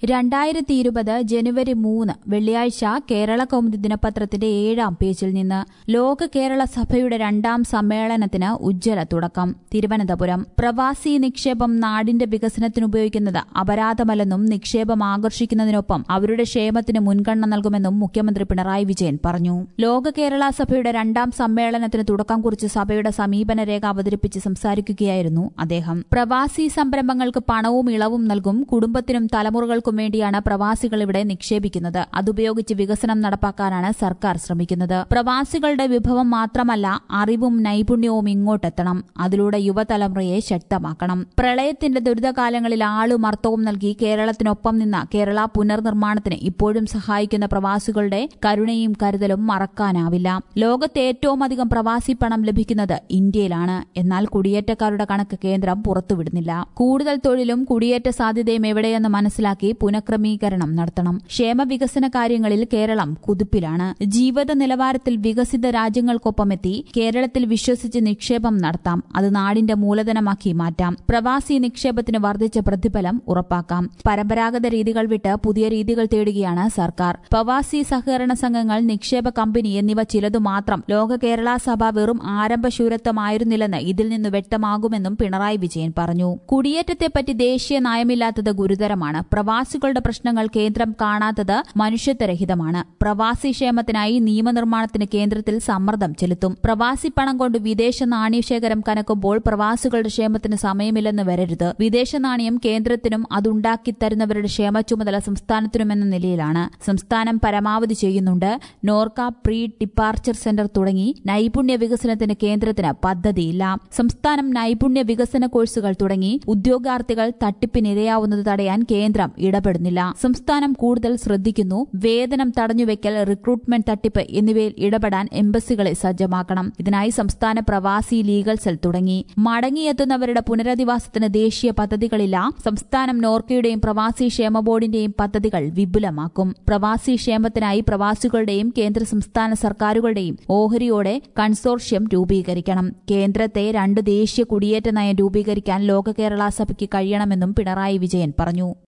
രണ്ടായിരത്തി ഇരുപത് ജനുവരി മൂന്ന് വെള്ളിയാഴ്ച കേരള കൗമുദി ദിനപത്രത്തിന്റെ ഏഴാം പേജിൽ നിന്ന് ലോക കേരള സഭയുടെ രണ്ടാം സമ്മേളനത്തിന് ഉജ്ജ്വല തുടക്കം തിരുവനന്തപുരം പ്രവാസി നിക്ഷേപം നാടിന്റെ വികസനത്തിന് ഉപയോഗിക്കുന്നത് അപരാധമല്ലെന്നും നിക്ഷേപം ആകർഷിക്കുന്നതിനൊപ്പം അവരുടെ ക്ഷേമത്തിന് മുൻഗണന നൽകുമെന്നും മുഖ്യമന്ത്രി പിണറായി വിജയൻ പറഞ്ഞു ലോക കേരള സഭയുടെ രണ്ടാം സമ്മേളനത്തിന് തുടക്കം കുറിച്ച് സഭയുടെ സമീപന രേഖ അവതരിപ്പിച്ച് സംസാരിക്കുകയായിരുന്നു അദ്ദേഹം പ്രവാസി സംരംഭങ്ങൾക്ക് പണവും ഇളവും നൽകും കുടുംബത്തിനും തലമുറകൾക്കും വേണ്ടിയാണ് പ്രവാസികൾ ഇവിടെ നിക്ഷേപിക്കുന്നത് അതുപയോഗിച്ച് വികസനം നടപ്പാക്കാനാണ് സർക്കാർ ശ്രമിക്കുന്നത് പ്രവാസികളുടെ വിഭവം മാത്രമല്ല അറിവും നൈപുണ്യവും ഇങ്ങോട്ടെത്തണം അതിലൂടെ യുവതലമുറയെ ശക്തമാക്കണം പ്രളയത്തിന്റെ ദുരിതകാലങ്ങളിൽ ആളും അർത്ഥവും നൽകി കേരളത്തിനൊപ്പം നിന്ന കേരള പുനർനിർമ്മാണത്തിന് ഇപ്പോഴും സഹായിക്കുന്ന പ്രവാസികളുടെ കരുണയും കരുതലും മറക്കാനാവില്ല ലോകത്തെ ഏറ്റവും അധികം പ്രവാസി പണം ലഭിക്കുന്നത് ഇന്ത്യയിലാണ് എന്നാൽ കുടിയേറ്റക്കാരുടെ കണക്ക് കേന്ദ്രം പുറത്തുവിടുന്നില്ല കൂടുതൽ തൊഴിലും കുടിയേറ്റ സാധ്യതയും എവിടെയെന്ന് മനസ്സിലാക്കി പുനഃക്രമീകരണം നടത്തണം ക്ഷേമ വികസന കാര്യങ്ങളിൽ കേരളം കുതിപ്പിലാണ് ജീവിത നിലവാരത്തിൽ വികസിത രാജ്യങ്ങൾക്കൊപ്പമെത്തി കേരളത്തിൽ വിശ്വസിച്ച് നിക്ഷേപം നടത്താം അത് നാടിന്റെ മൂലധനമാക്കി മാറ്റാം പ്രവാസി നിക്ഷേപത്തിന് വർദ്ധിച്ച പ്രതിഫലം ഉറപ്പാക്കാം പരമ്പരാഗത രീതികൾ വിട്ട് പുതിയ രീതികൾ തേടുകയാണ് സർക്കാർ പ്രവാസി സഹകരണ സംഘങ്ങൾ നിക്ഷേപ കമ്പനി എന്നിവ ചിലതു മാത്രം ലോക കേരള സഭ വെറും ആരംഭശൂരത്വമായിരുന്നില്ലെന്ന് ഇതിൽ നിന്ന് വ്യക്തമാകുമെന്നും പിണറായി വിജയൻ പറഞ്ഞു കുടിയേറ്റത്തെപ്പറ്റി ദേശീയ നയമില്ലാത്തത് ഗുരുതരമാണ് പ്രവാസികളുടെ പ്രശ്നങ്ങൾ കേന്ദ്രം കാണാത്തത് മനുഷ്യത്വരഹിതമാണ് പ്രവാസി ക്ഷേമത്തിനായി നിയമനിർമ്മാണത്തിന് കേന്ദ്രത്തിൽ സമ്മർദ്ദം ചെലുത്തും പ്രവാസി പണം കൊണ്ട് വിദേശ നാണ്യശേഖരം കനക്കുമ്പോൾ പ്രവാസികളുടെ ക്ഷേമത്തിന് സമയമില്ലെന്ന് വരരുത് വിദേശ നാണയം കേന്ദ്രത്തിനും അതുണ്ടാക്കിത്തരുന്നവരുടെ ക്ഷേമ ചുമതല സംസ്ഥാനത്തിനുമെന്ന നിലയിലാണ് സംസ്ഥാനം പരമാവധി ചെയ്യുന്നുണ്ട് നോർക്ക പ്രീ ഡിപ്പാർച്ചർ സെന്റർ തുടങ്ങി നൈപുണ്യ വികസനത്തിന് കേന്ദ്രത്തിന് പദ്ധതിയില്ല സംസ്ഥാനം നൈപുണ്യ വികസന കോഴ്സുകൾ തുടങ്ങി ഉദ്യോഗാർത്ഥികൾ തട്ടിപ്പിനിരയാവുന്നത് തടയാൻ കേന്ദ്രം ഇടപെടുന്നില്ല സംസ്ഥാനം കൂടുതൽ ശ്രദ്ധിക്കുന്നു വേതനം തടഞ്ഞുവെക്കൽ റിക്രൂട്ട്മെന്റ് തട്ടിപ്പ് എന്നിവയിൽ ഇടപെടാൻ എംബസികളെ സജ്ജമാക്കണം ഇതിനായി സംസ്ഥാന പ്രവാസി ലീഗൽ സെൽ തുടങ്ങി മടങ്ങിയെത്തുന്നവരുടെ പുനരധിവാസത്തിന് ദേശീയ പദ്ധതികളില്ല സംസ്ഥാനം നോർക്കയുടെയും പ്രവാസി ക്ഷേമ ബോർഡിന്റെയും പദ്ധതികൾ വിപുലമാക്കും പ്രവാസി ക്ഷേമത്തിനായി പ്രവാസികളുടെയും കേന്ദ്ര സംസ്ഥാന സർക്കാരുകളുടെയും ഓഹരിയോടെ കൺസോർഷ്യം രൂപീകരിക്കണം കേന്ദ്രത്തെ രണ്ട് ദേശീയ കുടിയേറ്റ നയം രൂപീകരിക്കാൻ ലോക കേരള സഭയ്ക്ക് കഴിയണമെന്നും പിണറായി വിജയൻ പറഞ്ഞു